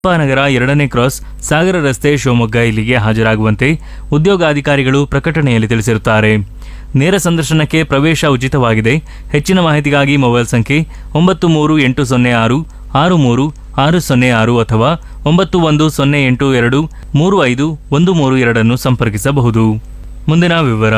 ನಗರ ಎರಡನೇ ಕ್ರಾಸ್ ಸಾಗರ ರಸ್ತೆ ಶಿವಮೊಗ್ಗ ಇಲ್ಲಿಗೆ ಹಾಜರಾಗುವಂತೆ ಉದ್ಯೋಗಾಧಿಕಾರಿಗಳು ಪ್ರಕಟಣೆಯಲ್ಲಿ ತಿಳಿಸಿರುತ್ತಾರೆ ನೇರ ಸಂದರ್ಶನಕ್ಕೆ ಪ್ರವೇಶ ಉಚಿತವಾಗಿದೆ ಹೆಚ್ಚಿನ ಮಾಹಿತಿಗಾಗಿ ಮೊಬೈಲ್ ಸಂಖ್ಯೆ ಒಂಬತ್ತು ಮೂರು ಎಂಟು ಸೊನ್ನೆ ಆರು ಆರು ಮೂರು ಆರು ಸೊನ್ನೆ ಆರು ಅಥವಾ ಒಂಬತ್ತು ಒಂದು ಸೊನ್ನೆ ಎಂಟು ಎರಡು ಮೂರು ಐದು ಒಂದು ಮೂರು ಎರಡನ್ನು ಸಂಪರ್ಕಿಸಬಹುದು ಮುಂದಿನ ವಿವರ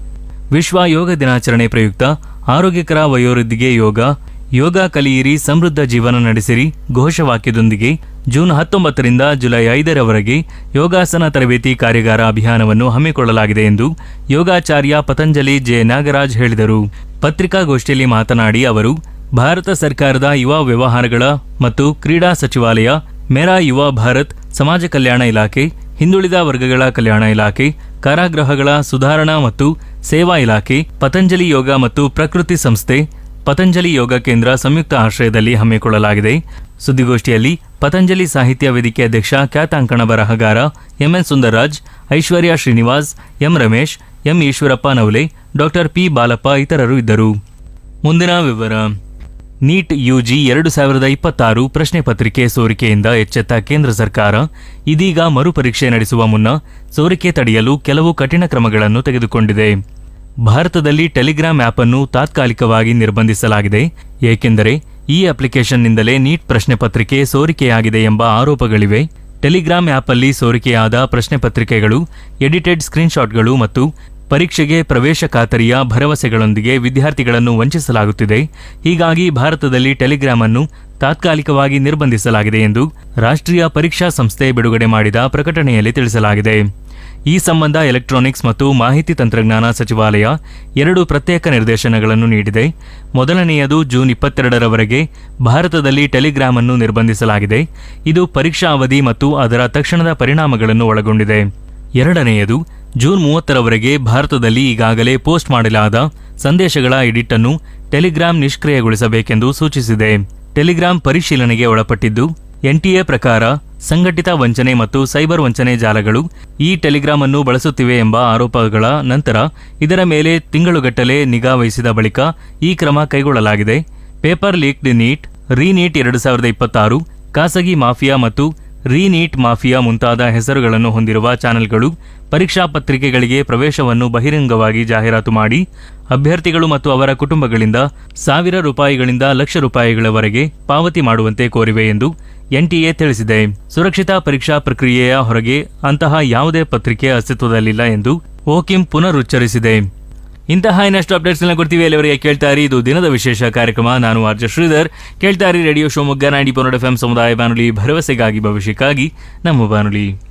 ವಿಶ್ವ ಯೋಗ ದಿನಾಚರಣೆ ಪ್ರಯುಕ್ತ ಆರೋಗ್ಯಕರ ವಯೋವೃದ್ಧಿಗೆ ಯೋಗ ಯೋಗ ಕಲಿಯಿರಿ ಸಮೃದ್ಧ ಜೀವನ ನಡೆಸಿರಿ ಘೋಷವಾಕ್ಯದೊಂದಿಗೆ ಜೂನ್ ಹತ್ತೊಂಬತ್ತರಿಂದ ಜುಲೈ ಐದರವರೆಗೆ ಯೋಗಾಸನ ತರಬೇತಿ ಕಾರ್ಯಾಗಾರ ಅಭಿಯಾನವನ್ನು ಹಮ್ಮಿಕೊಳ್ಳಲಾಗಿದೆ ಎಂದು ಯೋಗಾಚಾರ್ಯ ಪತಂಜಲಿ ಜೆ ನಾಗರಾಜ್ ಹೇಳಿದರು ಪತ್ರಿಕಾಗೋಷ್ಠಿಯಲ್ಲಿ ಮಾತನಾಡಿ ಅವರು ಭಾರತ ಸರ್ಕಾರದ ಯುವ ವ್ಯವಹಾರಗಳ ಮತ್ತು ಕ್ರೀಡಾ ಸಚಿವಾಲಯ ಮೇರಾ ಯುವ ಭಾರತ್ ಸಮಾಜ ಕಲ್ಯಾಣ ಇಲಾಖೆ ಹಿಂದುಳಿದ ವರ್ಗಗಳ ಕಲ್ಯಾಣ ಇಲಾಖೆ ಕಾರಾಗೃಹಗಳ ಸುಧಾರಣಾ ಮತ್ತು ಸೇವಾ ಇಲಾಖೆ ಪತಂಜಲಿ ಯೋಗ ಮತ್ತು ಪ್ರಕೃತಿ ಸಂಸ್ಥೆ ಪತಂಜಲಿ ಯೋಗ ಕೇಂದ್ರ ಸಂಯುಕ್ತ ಆಶ್ರಯದಲ್ಲಿ ಹಮ್ಮಿಕೊಳ್ಳಲಾಗಿದೆ ಸುದ್ದಿಗೋಷ್ಠಿಯಲ್ಲಿ ಪತಂಜಲಿ ಸಾಹಿತ್ಯ ವೇದಿಕೆ ಅಧ್ಯಕ್ಷ ಖ್ಯಾತಾಂಕಣ ಬರಹಗಾರ M N Sundarraj Aishwarya Srinivas M Ramesh M Eshwarappa Navale doctor P Balappa ಇತರರು ಇದ್ದರು ಮುಂದಿನ ವಿವರ ನೀಟ್ ಯುಜಿ ಎರಡು ಸಾವಿರದ ಇಪ್ಪತ್ತಾರು ಪ್ರಶ್ನೆ ಪತ್ರಿಕೆ ಸೋರಿಕೆಯಿಂದ ಎಚ್ಚೆತ್ತ ಕೇಂದ್ರ ಸರ್ಕಾರ ಇದೀಗ ಮರುಪರೀಕ್ಷೆ ನಡೆಸುವ ಮುನ್ನ ಸೋರಿಕೆ ತಡೆಯಲು ಕೆಲವು ಕಠಿಣ ಕ್ರಮಗಳನ್ನು ತೆಗೆದುಕೊಂಡಿದೆ ಭಾರತದಲ್ಲಿ ಟೆಲಿಗ್ರಾಮ್ ಆಪ್ ಅನ್ನು ತಾತ್ಕಾಲಿಕವಾಗಿ ನಿರ್ಬಂಧಿಸಲಾಗಿದೆ ಏಕೆಂದರೆ ಈ ಅಪ್ಲಿಕೇಶನ್ನಿಂದಲೇ ನೀಟ್ ಪ್ರಶ್ನೆ ಪತ್ರಿಕೆ ಸೋರಿಕೆಯಾಗಿದೆ ಎಂಬ ಆರೋಪಗಳಿವೆ ಟೆಲಿಗ್ರಾಮ್ ಆಪ್ ಅಲ್ಲಿ ಸೋರಿಕೆಯಾದ ಪ್ರಶ್ನೆ ಪತ್ರಿಕೆಗಳು ಎಡಿಟೆಡ್ ಸ್ಕ್ರೀನ್ಶಾಟ್ಗಳು ಮತ್ತು ಪರೀಕ್ಷೆಗೆ ಪ್ರವೇಶ ಖಾತರಿಯ ಭರವಸೆಗಳೊಂದಿಗೆ ವಿದ್ಯಾರ್ಥಿಗಳನ್ನು ವಂಚಿಸಲಾಗುತ್ತಿದೆ ಹೀಗಾಗಿ ಭಾರತದಲ್ಲಿ ಟೆಲಿಗ್ರಾಮ್ ಅನ್ನು ತಾತ್ಕಾಲಿಕವಾಗಿ ನಿರ್ಬಂಧಿಸಲಾಗಿದೆ ಎಂದು ರಾಷ್ಟ್ರೀಯ ಪರೀಕ್ಷಾ ಸಂಸ್ಥೆ ಬಿಡುಗಡೆ ಮಾಡಿದ ಪ್ರಕಟಣೆಯಲ್ಲಿ ತಿಳಿಸಲಾಗಿದೆ ಈ ಸಂಬಂಧ ಎಲೆಕ್ಟ್ರಾನಿಕ್ಸ್ ಮತ್ತು ಮಾಹಿತಿ ತಂತ್ರಜ್ಞಾನ ಸಚಿವಾಲಯ ಎರಡು ಪ್ರತ್ಯೇಕ ನಿರ್ದೇಶನಗಳನ್ನು ನೀಡಿದೆ ಮೊದಲನೆಯದು ಜೂನ್ ಇಪ್ಪತ್ತೆರಡರವರೆಗೆ ಭಾರತದಲ್ಲಿ ಟೆಲಿಗ್ರಾಮ್ ಅನ್ನು ನಿರ್ಬಂಧಿಸಲಾಗಿದೆ ಇದು ಪರೀಕ್ಷಾ ಅವಧಿ ಮತ್ತು ಅದರ ತಕ್ಷಣದ ಪರಿಣಾಮಗಳನ್ನು ಒಳಗೊಂಡಿದೆ ಎರಡನೆಯದು ಜೂನ್ ಮೂವತ್ತರವರೆಗೆ ಭಾರತದಲ್ಲಿ ಈಗಾಗಲೇ ಪೋಸ್ಟ್ ಮಾಡಲಾದ ಸಂದೇಶಗಳ ಎಡಿಟ್ ಅನ್ನು ಟೆಲಿಗ್ರಾಮ್ ನಿಷ್ಕ್ರಿಯಗೊಳಿಸಬೇಕೆಂದು ಸೂಚಿಸಿದೆ ಟೆಲಿಗ್ರಾಮ್ ಪರಿಶೀಲನೆಗೆ ಒಳಪಟ್ಟಿದ್ದು ಎನ್ಟಿಎ ಪ್ರಕಾರ ಸಂಘಟಿತ ವಂಚನೆ ಮತ್ತು ಸೈಬರ್ ವಂಚನೆ ಜಾಲಗಳು ಈ ಟೆಲಿಗ್ರಾಮ್ ಅನ್ನು ಬಳಸುತ್ತಿವೆ ಎಂಬ ಆರೋಪಗಳ ನಂತರ ಇದರ ಮೇಲೆ ತಿಂಗಳುಗಟ್ಟಲೆ ನಿಗಾ ವಹಿಸಿದ ಬಳಿಕ ಈ ಕ್ರಮ ಕೈಗೊಳ್ಳಲಾಗಿದೆ ಪೇಪರ್ ಲೀಕ್ಡ್ ನೀಟ್ ರೀನೀಟ್ ಎರಡು ಸಾವಿರದ ಇಪ್ಪತ್ತಾರು ಖಾಸಗಿ ಮಾಫಿಯಾ ಮತ್ತು ರೀನೀಟ್ ಮಾಫಿಯಾ ಮುಂತಾದ ಹೆಸರುಗಳನ್ನು ಹೊಂದಿರುವ ಚಾನೆಲ್ಗಳು ಪರೀಕ್ಷಾ ಪತ್ರಿಕೆಗಳಿಗೆ ಪ್ರವೇಶವನ್ನು ಬಹಿರಂಗವಾಗಿ ಜಾಹೀರಾತು ಮಾಡಿ ಅಭ್ಯರ್ಥಿಗಳು ಮತ್ತು ಅವರ ಕುಟುಂಬಗಳಿಂದ ಸಾವಿರ ರೂಪಾಯಿಗಳಿಂದ ಲಕ್ಷ ರೂಪಾಯಿಗಳವರೆಗೆ ಪಾವತಿ ಮಾಡುವಂತೆ ಕೋರಿವೆ ಎಂದು ಎನ್ಟಿಎ ತಿಳಿಸಿದೆ ಸುರಕ್ಷಿತ ಪರೀಕ್ಷಾ ಪ್ರಕ್ರಿಯೆಯ ಹೊರಗೆ ಅಂತಹ ಯಾವುದೇ ಪತ್ರಿಕೆ ಅಸ್ತಿತ್ವದಲ್ಲಿಲ್ಲ ಎಂದು ಓಕಿಂ ಪುನರುಚ್ಚರಿಸಿದೆ ಇಂತಹ ಇನ್ನಷ್ಟು ಅಪ್ಡೇಟ್ಸ್ ಕೊಡ್ತೀವಿ ಅಲ್ಲಿವರೆಗೆ ಕೇಳ್ತಾ ಇರಿ ಇದು ದಿನದ ವಿಶೇಷ ಕಾರ್ಯಕ್ರಮ ನಾನು ಆರ್ಜ ಶ್ರೀಧರ್ ಕೇಳ್ತಾ ಇರಿ ರೇಡಿಯೋ ಶಿವಮೊಗ್ಗ ನೈಂಟಿ ಪೊನ್ನಡ ಎಫ್ ಸಮುದಾಯ ಬಾನುಲಿ ಭರವಸೆಗಾಗಿ ಭವಿಷ್ಯಕ್ಕಾಗಿ ನಮ್ಮ ಬಾನುಲಿ